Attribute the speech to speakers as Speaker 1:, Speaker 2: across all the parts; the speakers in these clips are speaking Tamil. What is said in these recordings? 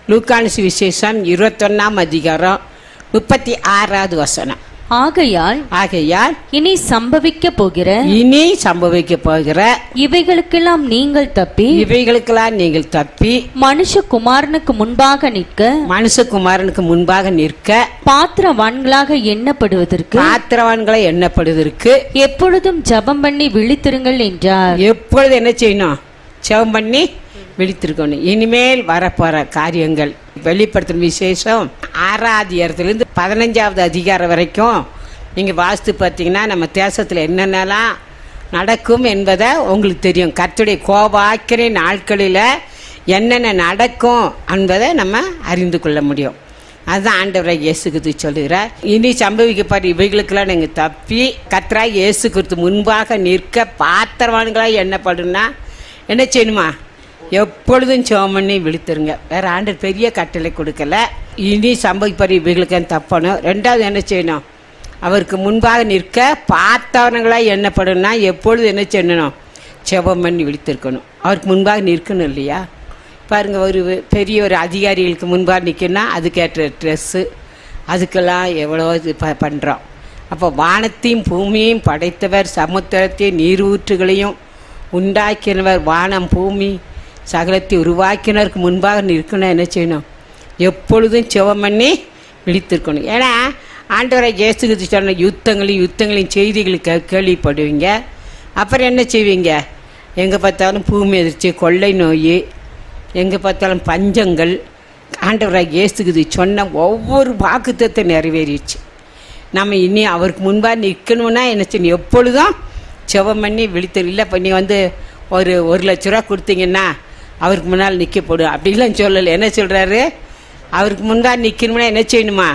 Speaker 1: லூக்கானு விசேஷம் இருபத்தொன்னாம் அதிகாரம் முப்பத்தி ஆறாவது வசனம்
Speaker 2: ஆகையால்
Speaker 1: ஆகையால்
Speaker 2: இனி சம்பவிக்க போகிற
Speaker 1: இனி சம்பவிக்க போகிற
Speaker 2: இவைகளுக்கெல்லாம் நீங்கள் தப்பி
Speaker 1: இவைகளுக்கெல்லாம் நீங்கள் தப்பி
Speaker 2: மனுஷகுமாரனுக்கு முன்பாக நிற்க
Speaker 1: மனுஷகுமாரனுக்கு முன்பாக நிற்க
Speaker 2: பாத்திரவான்களாக எண்ணப்படுவதற்கு
Speaker 1: பாத்திரவான்களை எண்ணப்படுவதற்கு
Speaker 2: எப்பொழுதும் ஜெபம் பண்ணி விழித்திருங்கள் என்றார்
Speaker 1: எப்பொழுது என்ன செய்யணும் செவம் பண்ணி விழித்திருக்கணும் இனிமேல் வரப்போற காரியங்கள் வெளிப்படுத்தும் விசேஷம் ஆறாதிகாரத்திலிருந்து பதினஞ்சாவது அதிகாரம் வரைக்கும் நீங்க வாஸ்து பார்த்தீங்கன்னா நம்ம தேசத்துல என்னென்னலாம் நடக்கும் என்பதை உங்களுக்கு தெரியும் கர்த்தருடைய கோபாக்கிரை நாட்களில் என்னென்ன நடக்கும் என்பதை நம்ம அறிந்து கொள்ள முடியும் அதுதான் ஆண்டவராக இயேசு கிறிஸ்து சொல்லுகிறார் இனி சம்பவிக்கப்பாரு இவைகளுக்கெல்லாம் நீங்கள் தப்பி கர்த்தராக இயேசு கிறிஸ்து முன்பாக நிற்க பாத்திரவான்களாக எண்ணப்படுன்னா என்ன செய்யணுமா எப்பொழுதும் சோம் பண்ணி விழித்துருங்க வேற ஆண்டு பெரிய கட்டளை கொடுக்கல இனி சம்பவிப்பாரு இவைகளுக்கு தப்பணும் ரெண்டாவது என்ன செய்யணும் அவருக்கு முன்பாக நிற்க பார்த்தவனங்களாக எண்ணப்படும்னா எப்பொழுது என்ன செய்யணும் செபம் பண்ணி விழித்திருக்கணும் அவருக்கு முன்பாக நிற்கணும் இல்லையா பாருங்க ஒரு பெரிய ஒரு அதிகாரிகளுக்கு முன்பாக நிற்கணும்னா அதுக்கேற்ற ட்ரெஸ்ஸு அதுக்கெல்லாம் எவ்வளோ இது ப பண்ணுறோம் அப்போ வானத்தையும் பூமியையும் படைத்தவர் சமுத்திரத்தையும் நீரூற்றுகளையும் உண்டாக்கினவர் வானம் பூமி சகலத்தை உருவாக்கினருக்கு முன்பாக நிற்கணும் என்ன செய்யணும் எப்பொழுதும் செவம் பண்ணி விழித்திருக்கணும் ஏன்னா ஆண்டவரை இயேசுக்கு சொன்ன யுத்தங்களையும் யுத்தங்களையும் செய்திகளை கே கேள்விப்படுவீங்க அப்புறம் என்ன செய்வீங்க எங்கே பார்த்தாலும் பூமி எதிர்ச்சி கொள்ளை நோய் எங்கே பார்த்தாலும் பஞ்சங்கள் ஆண்டவராக இயேசுக்குது சொன்ன ஒவ்வொரு வாக்குத்தத்தை நிறைவேறிடுச்சு நம்ம இனி அவருக்கு முன்பாக நிற்கணும்னா என்ன செய்யணும் எப்பொழுதும் செவம் பண்ணி விழித்து இல்லை இப்போ நீ வந்து ஒரு ஒரு லட்ச ரூபா கொடுத்தீங்கன்னா அவருக்கு முன்னால் நிற்க போடும் அப்படிலாம் சொல்லலை என்ன சொல்கிறாரு அவருக்கு முன்பாக நிற்கணும்னா என்ன செய்யணுமா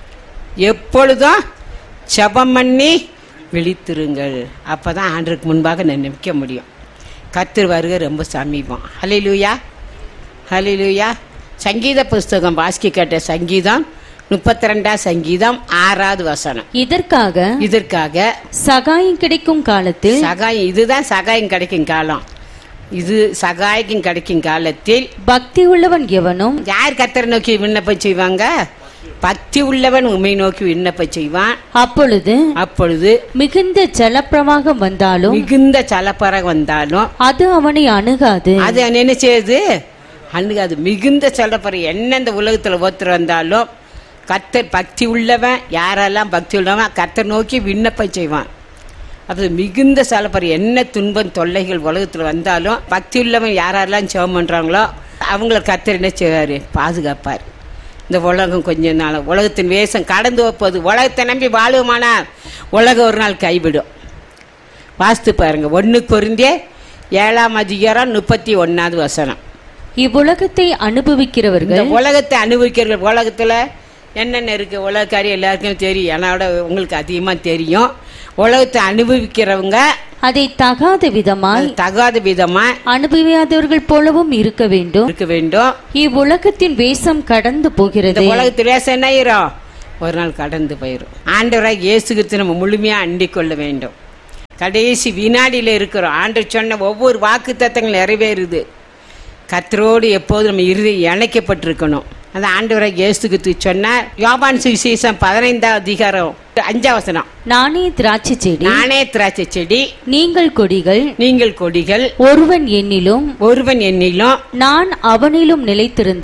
Speaker 1: எப்பொழுதும் செபம் பண்ணி விழித்திருங்கள் அப்போ தான் ஆண்டருக்கு முன்பாக நான் நிற்க முடியும் கர்த்தர் வருகை ரொம்ப சமீபம் ஹலிலூயா ஹலிலூயா சங்கீத புஸ்தகம் வாசிக்க கேட்ட சங்கீதம் முப்பத்தி ரெண்டாம் சங்கீதம் ஆறாவது வசனம்
Speaker 2: இதற்காக
Speaker 1: இதற்காக
Speaker 2: சகாயம் கிடைக்கும் காலத்தில்
Speaker 1: சகாயம் இதுதான் சகாயம் கிடைக்கும் காலம் இது சகாயம் கிடைக்கும் காலத்தில்
Speaker 2: பக்தி உள்ளவன் எவனும்
Speaker 1: யார் கத்தரை நோக்கி விண்ணப்பம் செய்வாங்க பக்தி உள்ளவன் உண்மை நோக்கி விண்ணப்பம் செய்வான்
Speaker 2: அப்பொழுது
Speaker 1: அப்பொழுது
Speaker 2: மிகுந்த ஜலப்பிரவாகம் வந்தாலும்
Speaker 1: மிகுந்த சலப்பறை வந்தாலும்
Speaker 2: அது அவனை அணுகாது
Speaker 1: அது என்ன செய்யுது அணுகாது மிகுந்த சலப்பறை என்ன இந்த உலகத்தில் ஒருத்தர் வந்தாலும் கத்தர் பக்தி உள்ளவன் யாரெல்லாம் பக்தி உள்ளவன் கத்தர் நோக்கி விண்ணப்பம் செய்வான் அப்போ மிகுந்த சலப்பறை என்ன துன்பம் தொல்லைகள் உலகத்தில் வந்தாலும் பக்தி உள்ளவன் யாரெல்லாம் ஜெபம் பண்ணுறாங்களோ அவங்கள கத்தர் என்ன செய்வார் பாதுகாப்பார் இந்த உலகம் கொஞ்ச நாள் உலகத்தின் வேஷம் கடந்து வைப்பது உலகத்தை நம்பி வாழுமானால் உலகம் ஒரு நாள் கைவிடும் வாஸ்து பாருங்க ஒன்று பொருந்தே ஏழாம் அதிகாரம் முப்பத்தி ஒன்னாவது வசனம்
Speaker 2: இவ்வுலகத்தை அனுபவிக்கிறவர்கள்
Speaker 1: இந்த உலகத்தை அனுபவிக்கிற உலகத்துல என்னென்ன இருக்கு உலக காரியம் எல்லாருக்கும் தெரியும் என்னோட உங்களுக்கு அதிகமா தெரியும் உலகத்தை அனுபவிக்கிறவங்க
Speaker 2: அதை தகாத விதமாய்
Speaker 1: அது தகாத விதமா
Speaker 2: அனுபவியாதவர்கள் போலவும் இருக்க வேண்டும்
Speaker 1: இருக்க வேண்டும்
Speaker 2: இவ்வுலகத்தின் வேஷம் கடந்து
Speaker 1: இந்த
Speaker 2: போகிறது
Speaker 1: உலகத்தில் வேசம் என்ன ஆயிரும் ஒரு நாள் கடந்து போயிடும் ஆண்டவராக இயேசு கிறிஸ்து நம்ம முழுமையா அண்டிக் கொள்ள வேண்டும் கடைசி வினாடியில இருக்கிறோம் ஆண்டு சொன்ன ஒவ்வொரு வாக்கு தத்தங்கள் நிறைவேறுது கத்தரோடு எப்போதும் நம்ம இறுதி இணைக்கப்பட்டிருக்கணும் அந்த ஆண்டவராக இயேசு கிறிஸ்து சொன்னார் யோபான் சுவிசேஷம் பதினைந்தாம் அதிகாரம் அஞ்சாம் வசனம்
Speaker 2: நானே திராட்சை செடி
Speaker 1: நானே திராட்சை செடி
Speaker 2: நீங்கள் கொடிகள்
Speaker 1: நீங்கள் கொடிகள்
Speaker 2: ஒருவன் என்னிலும்
Speaker 1: ஒருவன் என்னிலும்
Speaker 2: நான் அவனிலும் நிலைத்திருந்தால்